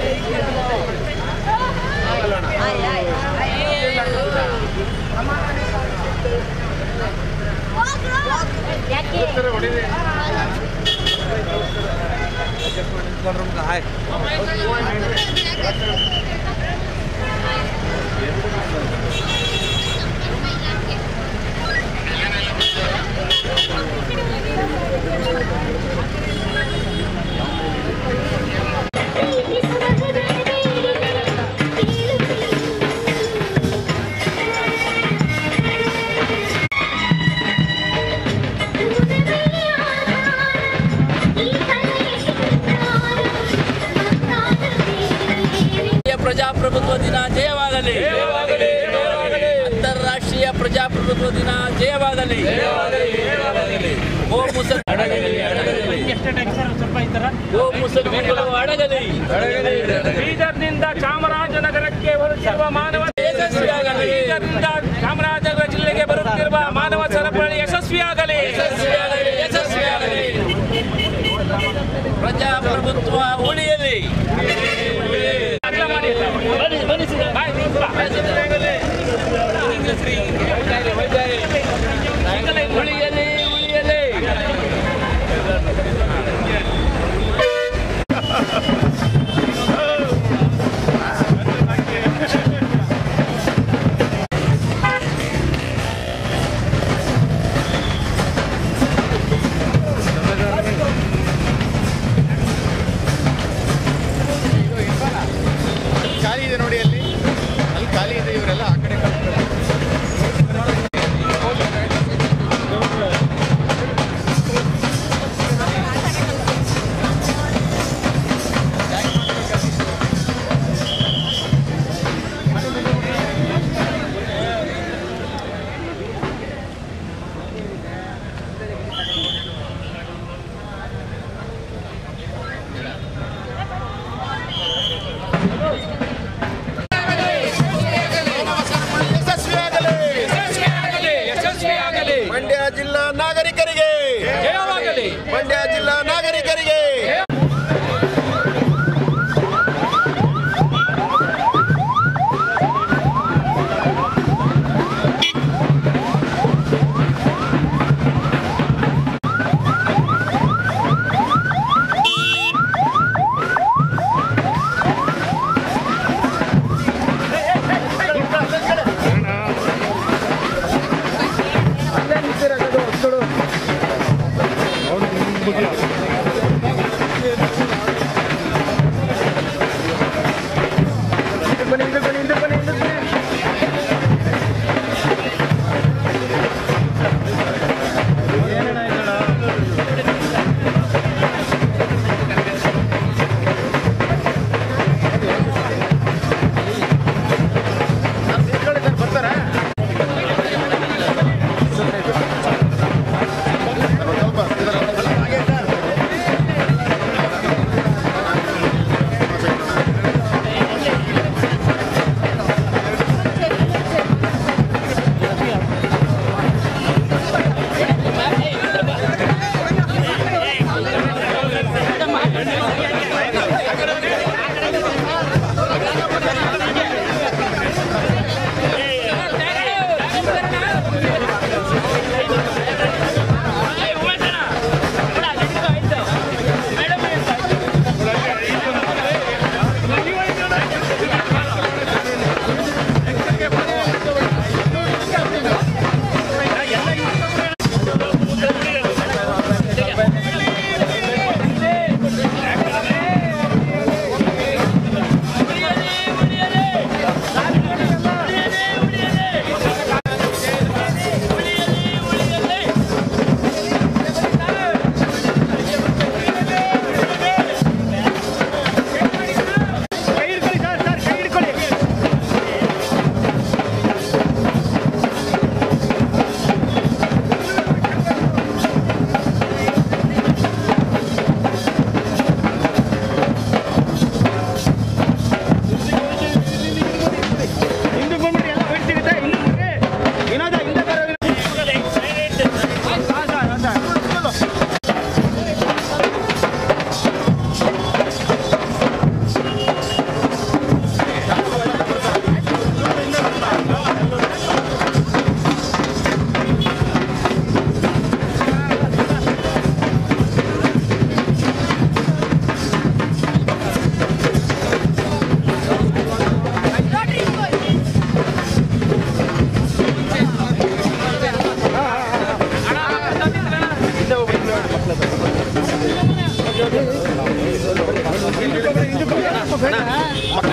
ರಾಷ್ಟ್ರೀಯ ಪ್ರಜಾಪ್ರಭುತ್ವ ದಿನ ಜಯವಾಗಲಿ ಅಂತಾರಾಷ್ಟ್ರೀಯ ಪ್ರಜಾಪ್ರಭುತ್ವ ದಿನ ಜಯವಾಗಲಿ ಗೋ ಮುಸಲ್ ಗೋ ಮುಸಲ್ಮಾನಗಳು ಅಡಗಲಿ ಬೀದರ್ನಿಂದ ಚಾಮರಾಜನಗರಕ್ಕೆ ಬರುತ್ತಿರುವ ಮಾನವ ಯಶಸ್ವಿಯಾಗಲಿ. ಬೀದರ್ನಿಂದ ಚಾಮರಾಜನಗರ ಜಿಲ್ಲೆಗೆ ಬರುತ್ತಿರುವ ಮಾನವ ಸರಪಳಿ ಯಶಸ್ವಿಯಾಗಲಿ ಯಶಸ್ವಿಯಾಗಲಿ ಯಶಸ್ವಿಯಾಗಲಿ ಪ್ರಜಾಪ್ರಭುತ್ವ ಉಳಿಯಲಿ ಅಗ್ಲ ಮಾಡಿ. ಬಾಯ್, ನಿಂತ್ಕೊ. ಉಳಿಯಲಿ ಉಳಿಯಲಿ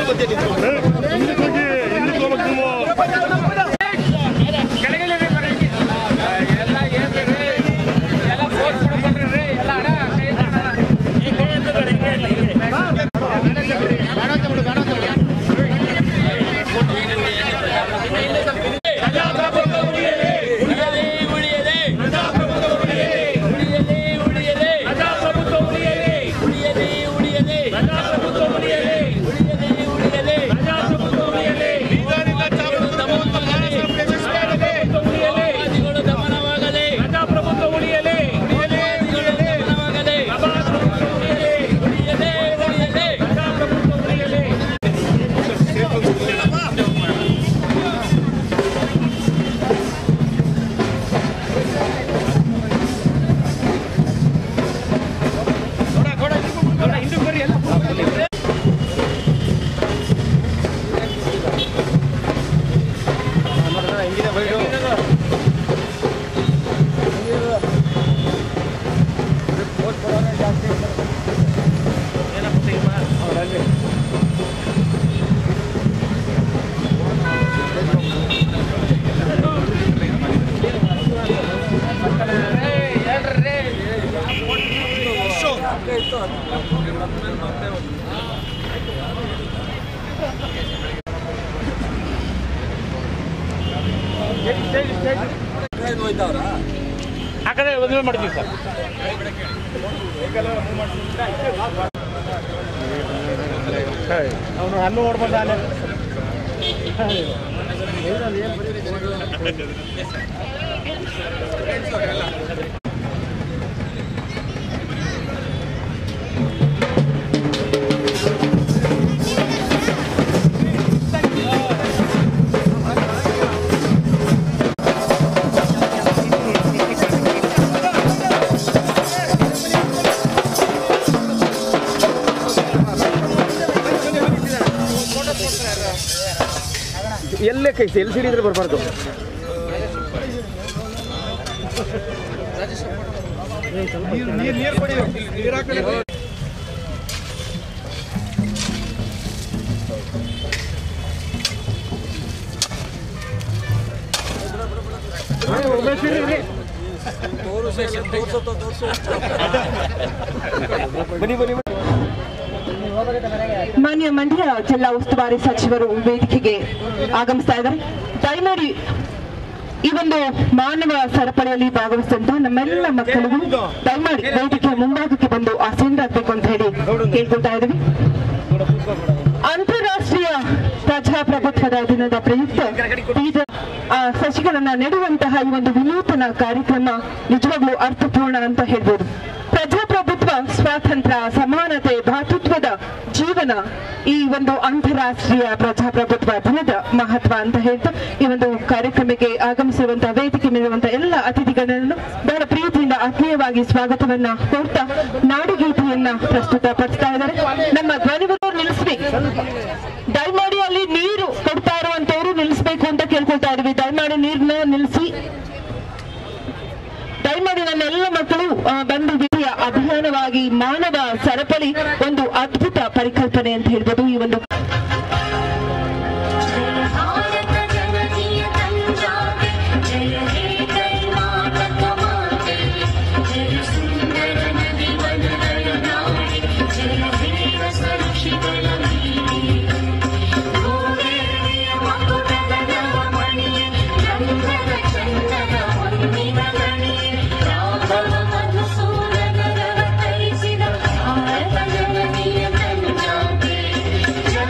ಕೆಳಗಿಳಿರಿ ಬರೀ. ಎಲ್ಲ ಏನ್ ಬಿಡ್ರಿ? ಎಲ್ಲ ಫೋರ್ಸ್ ಮಾಡ್ಕೊಂಡ್ರಿ ಎಲ್ಲ ಅಣ್ಣ ಕೈ ಎತ್ತಿ ಅಣ್ಣ. ಈ ಕೈ ಎತ್ತಿ ಬಿಡಿ, ಕೈ ಎತ್ತಿ. ಉಳಿಯಲಿ ಉಳಿಯಲಿ ಉಳಿಯಲಿ ಉಳಿಯಲಿ ಪ್ರಜಾಪ್ರಭುತ್ವ ಉಳಿಯಲಿ ಉಳಿಯಲಿ ಉಳಿಯಲಿ ಪ್ರಜಾಪ್ರಭುತ್ವ ಉಳಿಯಲಿ ಉಳಿಯಲಿ ಉಳಿಯಲಿ ಪ್ರಜಾಪ್ರಭುತ್ವ ಉಳಿಯಲಿ ಅಪರಾಧಿಗಳು ದಮನವಾಗಲಿ ಪ್ರಜಾಪ್ರಭುತ್ವ ಉಳಿಯಲಿ ಅಪರಾಧಿಗಳು ದಮನವಾಗಲಿ ಪ್ರಜಾಪ್ರಭುತ್ವ ಉಳಿಯಲಿ ಉಳಿಯಲಿ ಉಳಿಯಲಿ ಪ್ರಜಾಪ್ರಭುತ್ವ ಉಳಿಯಲಿ ಆ ಕಡೆ ಮದುವೆ ಮಾಡ್ತೀವಿ ಸರ್ ಅವನು ಹಣ್ಣು ನೋಡ್ಬಂದ ಎಲ್ಲೇ ಕೈ ಎಲ್ ಸಿ ಡಿ ಇದ್ರೆ ಬರಬಾರ್ದು ಬನ್ನಿ ಬನ್ನಿ ಬನ್ನಿ ಮಾನ್ಯ ಮಂಡ್ಯ ಜಿಲ್ಲಾ ಉಸ್ತುವಾರಿ ಸಚಿವರು ವೇದಿಕೆಗೆ ಆಗಮಿಸ್ತಾ ಇದ್ದಾರೆ ದಯಮಾಡಿ ಈ ಒಂದು ಮಾನವ ಸರಪಳಿಯಲ್ಲಿ ಭಾಗವಹಿಸಿದಂತ ನಮ್ಮೆಲ್ಲ ಮಕ್ಕಳಿಗೂ ದಯಮಾಡಿ ವೇದಿಕೆಯ ಮುಂಭಾಗಕ್ಕೆ ಬಂದು ಆಸೀನರಾಗಬೇಕು ಅಂತ ಹೇಳಿ ಕೇಳ್ಕೊಳ್ತಾ ಇದ್ದೀವಿ ಅಂತಾರಾಷ್ಟ್ರೀಯ ಪ್ರಜಾಪ್ರಭುತ್ವದ ದಿನದ ಪ್ರಯುಕ್ತ ಬೀಜ ಆ, ಸಸಿಗಳನ್ನ ನೆಡುವಂತಹ ಈ ಒಂದು ವಿನೂತನ ಕಾರ್ಯಕ್ರಮ ನಿಜವಾಗ್ಲೂ ಅರ್ಥಪೂರ್ಣ ಅಂತ ಹೇಳ್ಬೋದು ಪ್ರಜಾಪ್ರಭುತ್ವ ಸ್ವಾತಂತ್ರ್ಯ ಸಮಾನತೆ ಭಾತೃತ್ವದ ಜೀವನ ಈ ಒಂದು ಅಂತಾರಾಷ್ಟ್ರೀಯ ಪ್ರಜಾಪ್ರಭುತ್ವ ದಿನದ ಮಹತ್ವ ಅಂತ ಹೇಳ್ತಾ ಈ ಒಂದು ಕಾರ್ಯಕ್ರಮಕ್ಕೆ ಆಗಮಿಸಿರುವಂತಹ ವೇದಿಕೆ ಮೇಲಿರುವಂತಹ ಎಲ್ಲ ಅತಿಥಿಗಳನ್ನು ಬಹಳ ಪ್ರೀತಿಯಿಂದ ಆತ್ಮೀಯವಾಗಿ ಸ್ವಾಗತವನ್ನ ಕೋರ್ತಾ ನಾಡುಗೀತೆಯನ್ನ ಪ್ರಸ್ತುತಪಡಿಸ್ತಾ ಇದ್ದಾರೆ ನಮ್ಮ ಧ್ವನಿವರು ನಿಲ್ಲಿಸ್ಬೇಕು ದಯಮಾಡಿ ಅಲ್ಲಿ ನೀರು ಕೊಡ್ತಾ ಇರುವಂತವ್ರು ನಿಲ್ಲಿಸ್ಬೇಕು ಅಂತ ಕೇಳ್ಕೊಳ್ತಾ ಇದ್ವಿ ದಯಮಾಡಿ ನೀರ್ನ ನಿಲ್ಲಿಸಿ ದಯಮಾಡಿ ನನ್ನ ಎಲ್ಲ ಮಕ್ಕಳು ಆ, ಬಂದು ವಿಧಿಯ ಅಭಿಯಾನವಾಗಿ ಮಾನವ ಸರಪಳಿ ಒಂದು ಅದ್ಭುತ ಪರಿಕಲ್ಪನೆ ಅಂತ ಹೇಳ್ಬೋದು ಈ ಒಂದು ಭಾರತ ಜನನೀಯ ತಂಜಾವೆ ಜಯ ಹೇ ಕರ್ನಾಟಕ ಮಾತೆ ಜಯ ಸುಂದರ ನದಿ ವನಗಳ ನಾಡೆ ಜಯ ಹೇ ರಸಋಷಿಗಳ ವೀಣೆ ಗೋವೇರಿಯ ಮಕುಟದ ನವಮಣಿಯೇ ಗಂಧದ ಚಂದನ ಹೊನ್ನಿನ ಗಣಿಯೇ ರಾಘವ ಮಧುಸೂದನರ ತರಿಸಿದ ಭಾರತ ಜನನೀಯ ತಂಜಾವೆ ಜಯ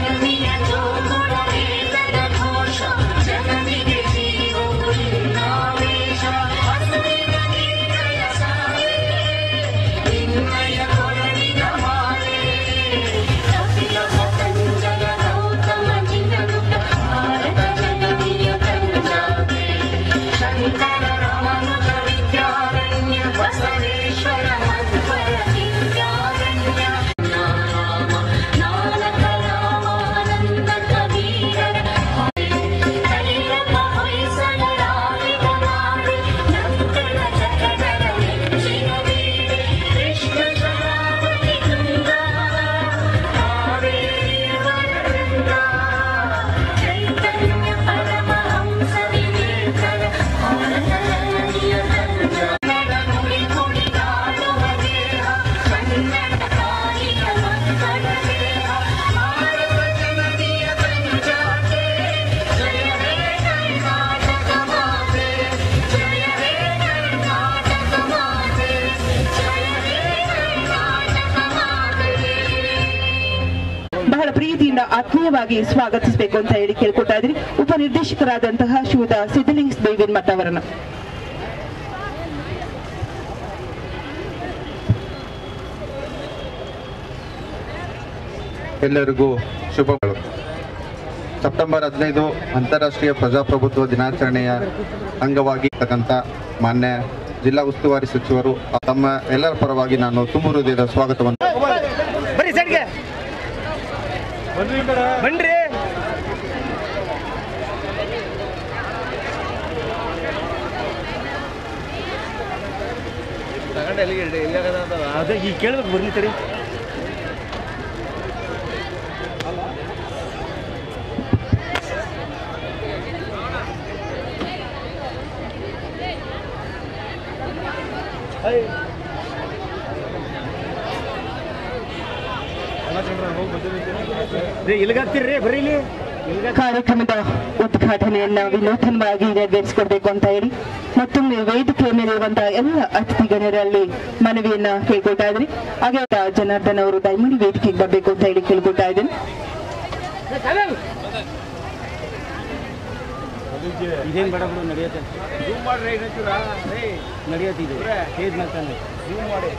ಆತ್ಮೀಯವಾಗಿ ಸ್ವಾಗತಿಸಬೇಕು ಅಂತ ಹೇಳಿ ಕೇಳ್ಕೊತಾ ಇದ್ರಿ ಉಪನಿರ್ದೇಶಕರಾದಂತಹ ಶ್ರೀಯುತ ಸಿದ್ದಲಿಂಗ್ಸ್ ಬೇವಿನ್ ಮಠ ಅವರನ್ನ ಎಲ್ಲರಿಗೂ ಶುಭಗಳು ಸೆಪ್ಟೆಂಬರ್ ಹದಿನೈದು ಅಂತಾರಾಷ್ಟ್ರೀಯ ಪ್ರಜಾಪ್ರಭುತ್ವ ದಿನಾಚರಣೆಯ ಅಂಗವಾಗಿ ಇರ್ತಕ್ಕಂಥ ಮಾನ್ಯ ಜಿಲ್ಲಾ ಉಸ್ತುವಾರಿ ಸಚಿವರು ತಮ್ಮ ಎಲ್ಲರ ಪರವಾಗಿ ನಾನು ತುಂಬ ಹೃದಯದ ಸ್ವಾಗತವನ್ನು ಬರ್ರಿ ಸೈಡ್ಗೆ ಬನ್ರಿ ಅದೇ ಈಗ ಕೇಳ್ಬೇಕು ಬರ್ಲಿ ತಡಿ ಇಲ್ಲಿಗಾಗ್ತೀರಿ ಬರ್ರಿ ಇಲ್ಲಿ ಕಾರ್ಯಕ್ರಮದ ಉದ್ಘಾಟನೆಯನ್ನ ವಿನೂತನವಾಗಿ ನೆರವೇರಿಸಿಕೊಡ್ಬೇಕು ಅಂತ ಹೇಳಿ ಮತ್ತೊಮ್ಮೆ ವೇದಿಕೆಯ ಮೇಲಿರುವಂತಹ ಎಲ್ಲ ಅತಿಥಿ ಗಣ್ಯರಲ್ಲಿ ಮನವಿಯನ್ನ ಕೇಳ್ಕೊತಾ ಇದ್ರಿ ಹಾಗೆ ಜನಾರ್ದನ್ ಅವರು ದಯಮಾಡಿ ವೇದಿಕೆಗೆ ಬರಬೇಕು ಅಂತ ಹೇಳಿ ಕೇಳ್ಕೊತಾ ಇದ್ದೀನಿ ಇದೇನ್ ಬೇಡ ಬಿಡು ನಡೆಯುತ್ತೆ ಜೂಮ್ ಮಾಡ್ರಿ ಏನಂತೀರಾ ನಡೆಯುತ್ತೆ ಇದು ಹೇದ್ ಮಾಡ್ತಾನೆ ಮಾಡಿ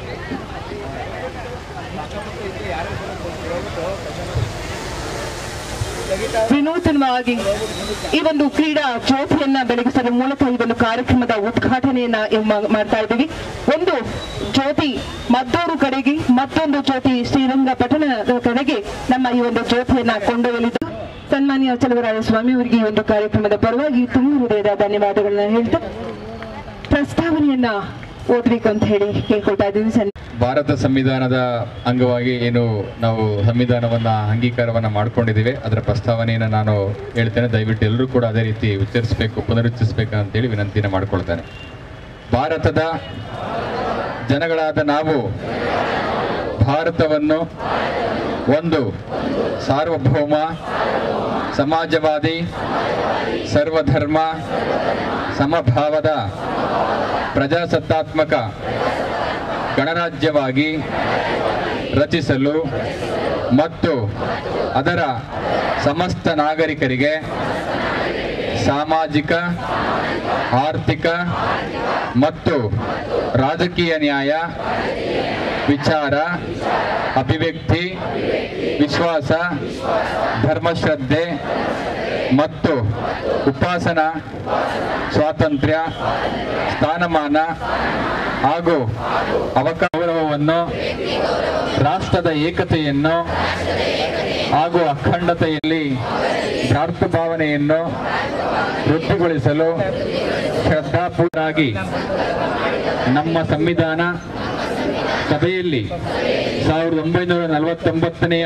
ವಿನೂತನವಾಗಿ ಈ ಒಂದು ಕ್ರೀಡಾ ಜ್ಯೋತಿಯನ್ನ ಬೆಳಗಿಸುವ ಮೂಲಕ ಈ ಒಂದು ಕಾರ್ಯಕ್ರಮದ ಉದ್ಘಾಟನೆಯನ್ನ ಇವ್ ಮಾ- ಮಾಡ್ತಾ ಇದ್ದೀವಿ ಒಂದು ಜ್ಯೋತಿ ಮದ್ದೂರು ಕಡೆಗೆ ಮತ್ತೊಂದು ಜ್ಯೋತಿ ಶ್ರೀರಂಗಪಟ್ಟಣದ ಕಡೆಗೆ ನಮ್ಮ ಈ ಒಂದು ಜ್ಯೋತಿಯನ್ನ ಕೊಂಡೊಯ್ಯಲಿದ್ದು ಸನ್ಮಾನ್ಯ ಚಲವರಾಯ ಸ್ವಾಮಿ ಅವರಿಗೆ ಈ ಒಂದು ಕಾರ್ಯಕ್ರಮದ ಪರವಾಗಿ ತುಂಬ ಹೃದಯದ ಧನ್ಯವಾದಗಳನ್ನ ಹೇಳ್ತಾ ಪ್ರಸ್ತಾವನೆಯನ್ನ ಓದ್ಬೇಕು ಅಂತ ಹೇಳಿ ಕೇಳ್ಕೊಳ್ತಾ ಇದ್ದೀವಿ ಸನ್ ಭಾರತ ಸಂವಿಧಾನದ ಅಂಗವಾಗಿ ಏನು ನಾವು ಸಂವಿಧಾನವನ್ನ ಅಂಗೀಕಾರವನ್ನ ಮಾಡ್ಕೊಂಡಿದ್ದೀವಿ ಅದರ ಪ್ರಸ್ತಾವನೆಯನ್ನು ನಾನು ಹೇಳ್ತೇನೆ ದಯವಿಟ್ಟು ಎಲ್ಲರೂ ಕೂಡ ಅದೇ ರೀತಿ ಉಚ್ಚರಿಸಬೇಕು ಪುನರುಚ್ಚರಿಸಬೇಕು ಅಂತೇಳಿ ವಿನಂತಿಯನ್ನು ಮಾಡ್ಕೊಳ್ತೇನೆ ಭಾರತದ ಜನಗಳಾದ ನಾವು ಭಾರತವನ್ನು ಒಂದು ಸಾರ್ವಭೌಮ ಸಮಾಜವಾದಿ ಸರ್ವಧರ್ಮ ಸಮಭಾವದ ಪ್ರಜಾಸತ್ತಾತ್ಮಕ ಗಣರಾಜ್ಯವಾಗಿ ರಚಿಸಲು ಮತ್ತು ಅದರ ಸಮಸ್ತ ನಾಗರಿಕರಿಗೆ ಸಾಮಾಜಿಕ ಆರ್ಥಿಕ ಮತ್ತು ರಾಜಕೀಯ ನ್ಯಾಯ ವಿಚಾರ ಅಭಿವ್ಯಕ್ತಿ ವಿಶ್ವಾಸ ಧರ್ಮಶ್ರದ್ಧೆ ಮತ್ತು ಉಪಾಸನಾ ಸ್ವಾತಂತ್ರ್ಯ ಸ್ಥಾನಮಾನ ಹಾಗೂ ಅವಕಾಶವನ್ನು ರಾಷ್ಟ್ರದ ಏಕತೆಯನ್ನು ಹಾಗೂ ಅಖಂಡತೆಯಲ್ಲಿ ಭಾವನೆಯನ್ನು ವೃದ್ಧಿಗೊಳಿಸಲು ಶ್ರದ್ಧಾಪೂರ್ಣರಾಗಿ ನಮ್ಮ ಸಂವಿಧಾನ ಸಭೆಯಲ್ಲಿ ಸಾವಿರದ ಒಂಬೈನೂರ ನಲವತ್ತೊಂಬತ್ತನೆಯ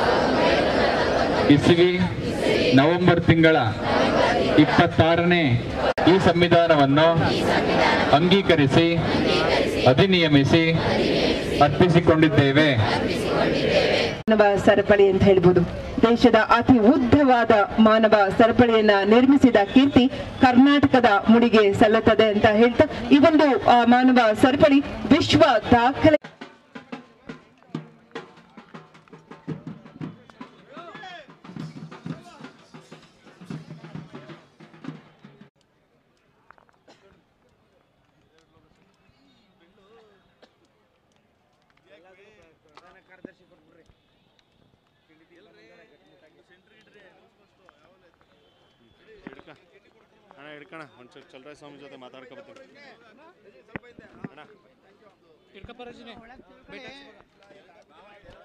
ಇಸ್ವಿ ನವೆಂಬರ್ ತಿಂಗಳ ಇಪ್ಪತ್ತಾರನೇ ಈ ಸಂವಿಧಾನವನ್ನು ಅಂಗೀಕರಿಸಿ ಅಧಿನಿಯಮಿಸಿ ಅರ್ಪಿಸಿಕೊಂಡಿದ್ದೇವೆ ಮಾನವ ಸರಪಳಿ ಅಂತ ಹೇಳ್ಬೋದು ದೇಶದ ಅತಿ ಉದ್ದವಾದ ಮಾನವ ಸರಪಳಿಯನ್ನ ನಿರ್ಮಿಸಿದ ಕೀರ್ತಿ ಕರ್ನಾಟಕದ ಮುಡಿಗೆ ಸಲ್ಲುತ್ತದೆ ಅಂತ ಹೇಳ್ತಾ ಈ ಒಂದು ಆ, ಮಾನವ ಸರಪಳಿ ವಿಶ್ವ ದಾಖಲೆ ಅಣ್ಣ ಹಿಡ್ಕಣ ಒಂಚೂರು ಚಲರಾಯ ಸ್ವಾಮಿ ಜೊತೆ ಮಾತಾಡ್ಕೊಬತ್ತೀನಿ ಅಣ್ಣ ಹಿಡ್ಕಪ್ಪ ರಜನಿ